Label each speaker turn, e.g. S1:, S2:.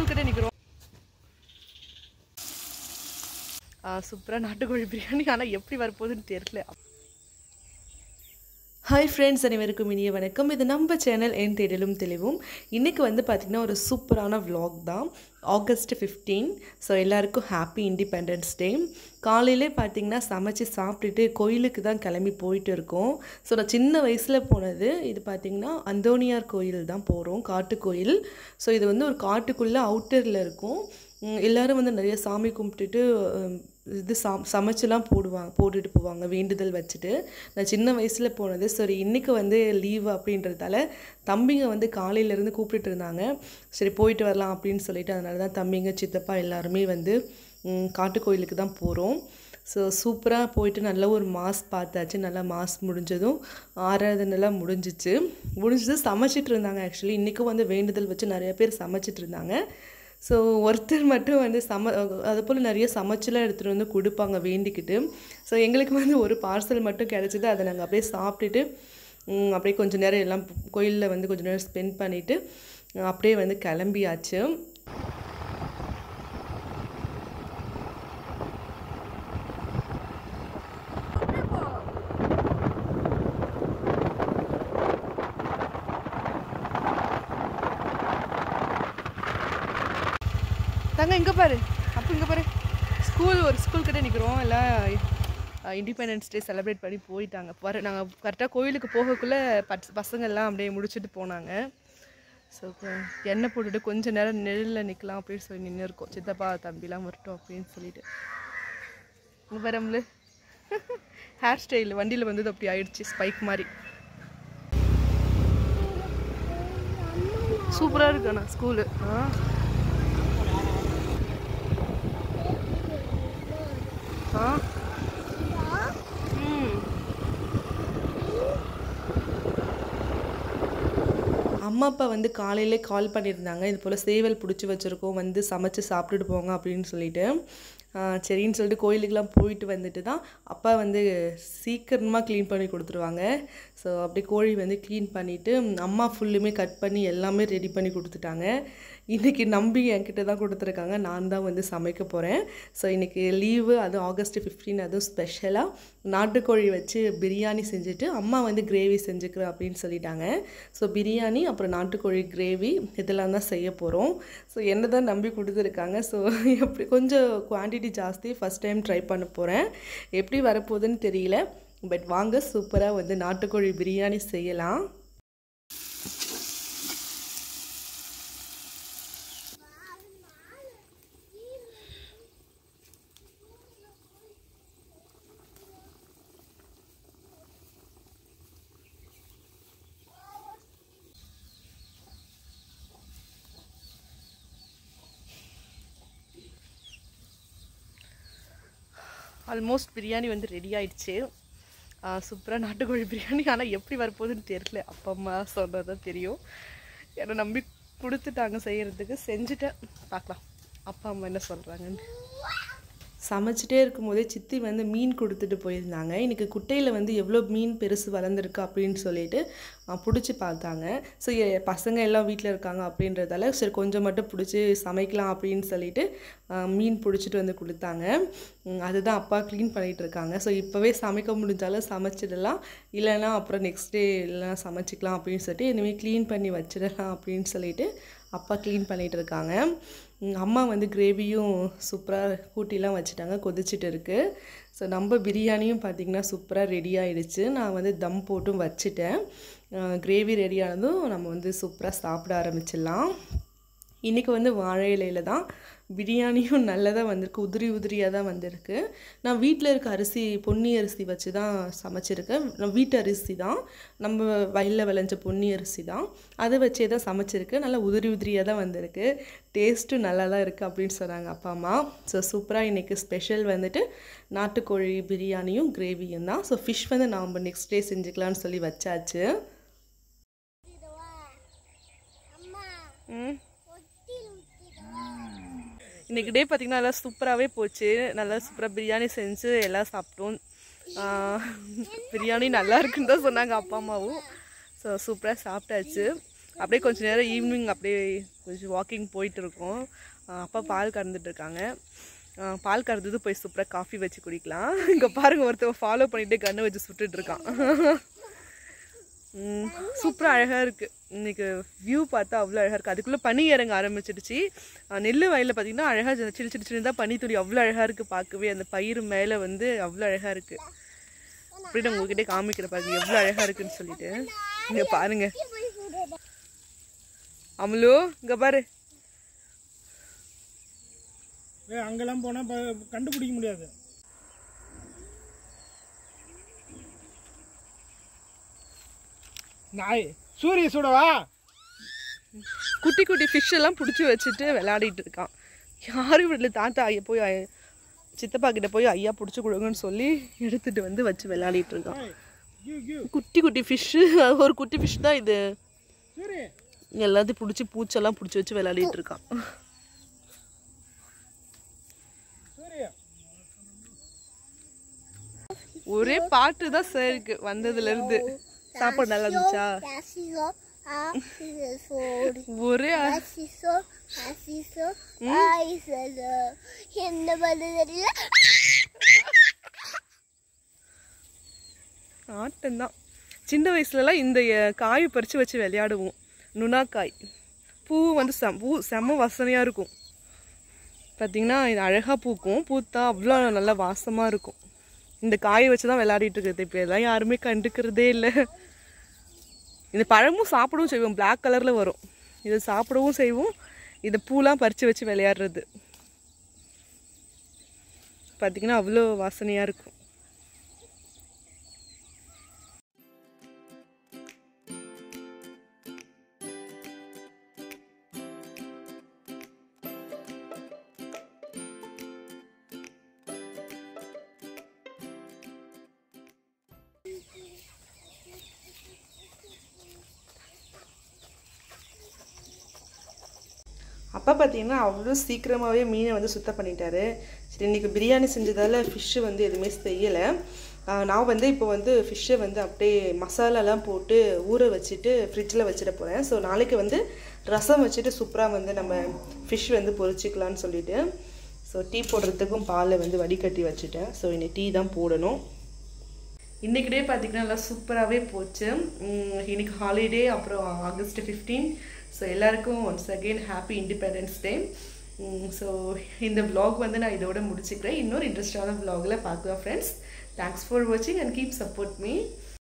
S1: கிட்ட நிற்கிறோம் சூப்பராக நாட்டுக்கோழி பிரியாணி ஆனால் எப்படி வரப்போகுதுன்னு தெரியல ஹாய் ஃப்ரெண்ட்ஸ் அனைவருக்கும் இனிய வணக்கம் இது நம்ம சேனல் என் தேடலும் தெளிவும் இன்றைக்கி வந்து பார்த்திங்கன்னா ஒரு சூப்பரான vlog தான் ஆகஸ்ட் ஃபிஃப்டீன் ஸோ எல்லாருக்கும் ஹாப்பி இண்டிபெண்டன்ஸ் டே காலையிலே பார்த்திங்கன்னா சமைச்சு சாப்பிட்டுட்டு கோயிலுக்கு தான் கிளம்பி போயிட்டு இருக்கோம் ஸோ நான் சின்ன வயசில் போனது இது பார்த்திங்கன்னா அந்தோனியார் கோயில் தான் போகிறோம் காட்டுக்கோயில் ஸோ இது வந்து ஒரு காட்டுக்குள்ளே அவுட்டரில் இருக்கும் உம், எல்லாரும் வந்து நிறைய சாமி கும்பிட்டுட்டு உம், இது சம் சமைச்சுலாம் போடுவாங்க போட்டுட்டு போவாங்க வேண்டுதல் வச்சுட்டு நான் சின்ன வயசில் போனது சரி இன்றைக்கி வந்து லீவ் அப்படின்றதால தம்பிங்க வந்து காலையிலேருந்து கூப்பிட்டுட்டு இருந்தாங்க சரி போயிட்டு வரலாம் அப்படின்னு சொல்லிட்டு அதனால தான் தம்பிங்க சித்தப்பா எல்லாருமே வந்து உம், காட்டுக்கோயிலுக்கு தான் போகிறோம் ஸோ சூப்பராக போயிட்டு நல்ல ஒரு மாஸ் பார்த்தாச்சு நல்லா மாஸ் முடிஞ்சதும் ஆராதனைலாம் முடிஞ்சிச்சு முடிஞ்சது சமைச்சிட்டு இருந்தாங்க ஆக்சுவலி இன்றைக்கும் வந்து வேண்டுதல் வச்சு நிறைய பேர் சமைச்சிட்டு இருந்தாங்க ஸோ ஒருத்தர் மட்டும் வந்து சம அது போல் நிறைய சமைச்செல்லாம் எடுத்துகிட்டு வந்து கொடுப்பாங்க வேண்டிக்கிட்டு ஸோ எங்களுக்கு வந்து ஒரு பார்சல் மட்டும் கிடச்சிது அதை நாங்கள் அப்படியே சாப்பிட்டுட்டு ம், அப்படியே கொஞ்சம் நேரம் எல்லாம் கோயிலில் வந்து கொஞ்சம் நேரம் ஸ்பெண்ட் பண்ணிவிட்டு அப்படியே வந்து கிளம்பியாச்சு தங்க இங்கே பாரு அப்போ இங்கே பாரு ஸ்கூல் ஒரு ஸ்கூல் கிட்ட நிற்கிறோம் எல்லாம் இண்டிபெண்டன்ஸ் டே செலிப்ரேட் பண்ணி போயிட்டாங்க வர நாங்கள் கரெக்டாக கோயிலுக்கு போகக்குள்ளே பஸ் பசங்க எல்லாம் அப்படியே முடிச்சுட்டு போனாங்க ஸோ எண்ணெய் போட்டுட்டு கொஞ்ச நேரம் நிழலில் நிற்கலாம் அப்படின்னு சொல்லி நின்று இருக்கோம் சித்தப்பா தம்பிலாம் வரட்டும் அப்படின்னு சொல்லிட்டு இங்கே வரம்ல ஹேர் ஸ்டைல் வண்டியில் வந்தது அப்படி ஆயிடுச்சு ஸ்பைக் மாதிரி சூப்பராக இருக்கு அண்ணா ஸ்கூலு ஆ ஆ ம் அம்மா அப்பா வந்து காலையிலே கால் பண்ணியிருந்தாங்க இது போல் சேவல் பிடிச்சி வச்சுருக்கோம் வந்து சமைச்சு சாப்பிட்டுட்டு போங்க அப்படின்னு சொல்லிட்டு ஆ, சரின்னு சொல்லிட்டு கோயிலுக்கெலாம் போயிட்டு வந்துட்டு தான் அப்பா வந்து சீக்கிரமாக க்ளீன் பண்ணி கொடுத்துருவாங்க ஸோ அப்படி கோழி வந்து க்ளீன் பண்ணிவிட்டு அம்மா ஃபுல்லுமே கட் பண்ணி எல்லாமே ரெடி பண்ணி கொடுத்துட்டாங்க இன்றைக்கி நம்பி என்கிட்ட தான் கொடுத்துருக்காங்க நான் தான் வந்து சமைக்க போகிறேன் ஸோ இன்றைக்கி லீவு அது ஆகஸ்ட் ஃபிஃப்டீன் அதுவும் ஸ்பெஷலாக நாட்டுக்கோழி வச்சு பிரியாணி செஞ்சுட்டு அம்மா வந்து கிரேவி செஞ்சுக்கிறேன் அப்படின்னு சொல்லிட்டாங்க ஸோ பிரியாணி அப்புறம் நாட்டுக்கோழி கிரேவி இதெல்லாம் தான் செய்ய போகிறோம் ஸோ என்ன தான் நம்பி கொடுத்துருக்காங்க ஸோ எப்படி கொஞ்சம் குவான்டிட்டி ஜாஸ்தி ஃபஸ்ட் டைம் ட்ரை பண்ண போகிறேன் எப்படி வரப்போகுதுன்னு தெரியல பட் வாங்க சூப்பராக வந்து நாட்டுக்கோழி பிரியாணி செய்யலாம் ஆல்மோஸ்ட் பிரியாணி வந்து ரெடி ஆயிடுச்சு சூப்பராக நாட்டுக்கோழி பிரியாணி ஆனால் எப்படி வரப்போகுதுன்னு தெரியல அப்பா அம்மா சொன்னது தான் தெரியும் என்னை நம்பி கொடுத்துட்டாங்க செய்கிறதுக்கு செஞ்சுட்டேன் பார்க்கலாம் அப்பா அம்மா என்ன சொல்கிறாங்கன்னு சமைச்சிட்டே இருக்கும்போதே சித்தி வந்து மீன் கொடுத்துட்டு போயிருந்தாங்க இன்னைக்கு குட்டையில் வந்து எவ்வளோ மீன் பெருசு வளர்ந்துருக்கு அப்படின்னு சொல்லிட்டு பிடிச்சி பார்த்தாங்க ஸோ பசங்க எல்லாம் வீட்டில் இருக்காங்க அப்படின்றதால சரி கொஞ்சம் மட்டும் பிடிச்சி சமைக்கலாம் அப்படின்னு சொல்லிட்டு ஆ, மீன் பிடிச்சிட்டு வந்து கொடுத்தாங்க ம், அதுதான் அப்பா க்ளீன் பண்ணிகிட்டு இருக்காங்க ஸோ இப்போவே சமைக்க முடிஞ்சாலும் சமைச்சிடலாம் இல்லைன்னா அப்புறம் நெக்ஸ்ட் டே இல்லைனா சமைச்சிக்கலாம் அப்படின்னு சொல்லிட்டு இனிமேல் க்ளீன் பண்ணி வச்சிடலாம் அப்படின்னு சொல்லிட்டு அப்பா க்ளீன் பண்ணிகிட்டு இருக்காங்க ம், அம்மா வந்து கிரேவியும் சூப்பராக கூட்டிலாம் வச்சுட்டாங்க கொதிச்சிட்டு இருக்கு ஸோ நம்ம பிரியாணியும் பார்த்திங்கன்னா சூப்பராக ரெடி ஆயிடுச்சு நான் வந்து தம் போட்டும் வச்சுட்டேன் கிரேவி ரெடி ஆனதும் நம்ம வந்து சூப்பராக சாப்பிட ஆரம்பிச்சிடலாம் இன்றைக்கி வந்து வாழை இலையில தான் பிரியாணியும் நல்லதாக வந்திருக்கு உதிரி உதிரியாக தான் வந்திருக்கு நான் வீட்டில் இருக்க அரிசி பொன்னி அரிசி வச்சு தான் சமைச்சிருக்கேன் நான் வீட்டு அரிசி தான் நம்ம வயலில் விளைஞ்ச பொன்னி அரிசி தான் அதை வச்சே தான் சமைச்சிருக்கு நல்லா உதிரி உதிரியாக தான் வந்திருக்கு டேஸ்ட்டும் நல்லா தான் இருக்குது அப்படின்னு சொன்னாங்க அப்பா அம்மா ஸோ சூப்பராக இன்றைக்கி ஸ்பெஷல் வந்துட்டு நாட்டுக்கோழி பிரியாணியும் கிரேவியும் தான் ஸோ ஃபிஷ் வந்து நாம் நெக்ஸ்ட் டே செஞ்சுக்கலாம்னு சொல்லி வச்சாச்சு ம் இன்னைக்கு டே பார்த்திங்கன்னா நல்லா சூப்பராகவே போச்சு நல்லா சூப்பராக பிரியாணி செஞ்சு எல்லாம் சாப்பிட்டோம் ஆஹ் பிரியாணி நல்லா இருக்குன்னு தான் சொன்னாங்க அப்பா அம்மாவும் ஸோ சூப்பராக சாப்பிட்டாச்சு அப்படியே கொஞ்ச நேரம் ஈவினிங் அப்படியே கொஞ்சம் வாக்கிங் போயிட்டு இருக்கோம் ஆஹ் அப்பா பால் கறந்துட்டு இருக்காங்க ஆஹ் பால் கறந்தது போய் சூப்பராக காஃபி வச்சு குடிக்கலாம் இங்கே பாருங்க ஒருத்தவன் ஃபாலோ பண்ணிட்டு கண்ணை வச்சு சுட்டுட்டு இருக்கான் சூப்பராக அழகாக இருக்குது இன்னைக்கு வியூ பார்த்தா அவ்வளோ அழகாக இருக்குது அதுக்குள்ளே பனி இறங்க ஆரம்பிச்சிடுச்சு அஹ் நெல்லு வயலில் பார்த்தீங்கன்னா அழகாக சின்ன சின்ன சின்னதாக பனி துளி அவ்வளோ அழகாக இருக்குது பார்க்கவே அந்த பயிர் மேலே வந்து அவ்வளோ அழகாக இருக்குது அப்படி நான் உங்ககிட்ட காமிக்கிற பாருங்க எவ்வளோ அழகாக இருக்குன்னு சொல்லிட்டு இங்கே பாருங்க அமலு இங்கே பாரு
S2: ஏ அங்கெல்லாம் போனால் கண்டுபிடிக்க முடியாது நாய் சூரிய சுடவா
S1: குட்டி குட்டி ஃபிஷ் எல்லாம் பிடிச்சி வச்சுட்டு விளையாடிட்டு இருக்கான் யாரும் வீட்டில் தாத்தா ஐயா போய் ஐ- சித்தப்பா கிட்ட போய் ஐயா பிடிச்சி கொடுங்கன்னு சொல்லி எடுத்துட்டு வந்து வச்சு விளையாடிட்டு இருக்கான்
S2: ஏய், கியூ கியூ
S1: குட்டி குட்டி ஃபிஷ்ஷு ஒரு குட்டி ஃபிஷ் தான் இது
S2: சூரிய
S1: எல்லாத்தையும் பிடிச்சி பூச்செல்லாம் பிடிச்சி வச்சு விளையாடிட்டு இருக்கான்
S2: சூரிய
S1: ஒரே பாட்டு தான் சார் இருக்கு வந்ததுல இருந்து சாப்பாடு நல்லா இருந்துச்சா
S3: Asiso, asiso,
S1: ஒரே அ-
S3: asiso, asiso, asiso. என்ன பண்ணுது தெரியல
S1: ஆட்டம்தான் சின்ன வயசுலலாம் இந்த அஹ், காய் பறித்து வச்சு விளையாடுவோம் நுணாக்காய் பூ வந்து செம் பூ செம்ம வாசனையாக இருக்கும் பார்த்தீங்கன்னா இது அழகாக பூக்கும் பூத்தா அவ்வளோ நல்லா வாசமாக இருக்கும் இந்த காயை வச்சு தான் விளையாடிட்டு இருக்குது இப்போ எல்லாம் யாருமே கண்டுக்கிறதே இல்லை இந்த பழமும் சாப்பிடவும் செய்வோம் Black கலரில் வரும் இதை சாப்பிடவும் செய்வோம் இதை பூலாம் பறித்து வச்சு விளையாடுறது பார்த்தீங்கன்னா அவ்வளோ வாசனையாக இருக்கும் அப்பா பார்த்தீங்கன்னா அவ்வளோ சீக்கிரமாகவே மீனை வந்து சுத்தம் பண்ணிட்டாரு சரி இன்றைக்கி பிரியாணி செஞ்சதால் ஃபிஷ்ஷு வந்து எதுவுமே செய்யலை நான் வந்து இப்போ வந்து ஃபிஷ்ஷை வந்து அப்படியே மசாலாலாம் போட்டு ஊற வச்சுட்டு ஃப்ரிட்ஜில் வச்சிட போகிறேன் ஸோ நாளைக்கு வந்து ரசம் வச்சுட்டு சூப்பராக வந்து நம்ம ஃபிஷ் வந்து பொரிச்சிக்கலான்னு சொல்லிட்டு ஸோ டீ போடுறதுக்கும் பாலை வந்து வடிகட்டி வச்சுட்டேன் ஸோ இன்னைக்கு டீ தான் போடணும் இன்னைக்கு டே பார்த்தீங்கன்னா நல்லா சூப்பராகவே போச்சு உம், இன்னைக்கு ஹாலிடே அப்புறம் ஆகஸ்ட் ஃபிஃப்டீன் ஸோ எல்லாருக்கும் once again happy Independence Day so இந்த vlog வந்து நான் இதோட முடிச்சுக்கிறேன் இன்னொரு இன்ட்ரெஸ்டான vlogல பார்க்கலாம் ஃப்ரெண்ட்ஸ் தேங்க்ஸ் ஃபார் வாட்சிங் அண்ட் கீப் சப்போர்ட் மீ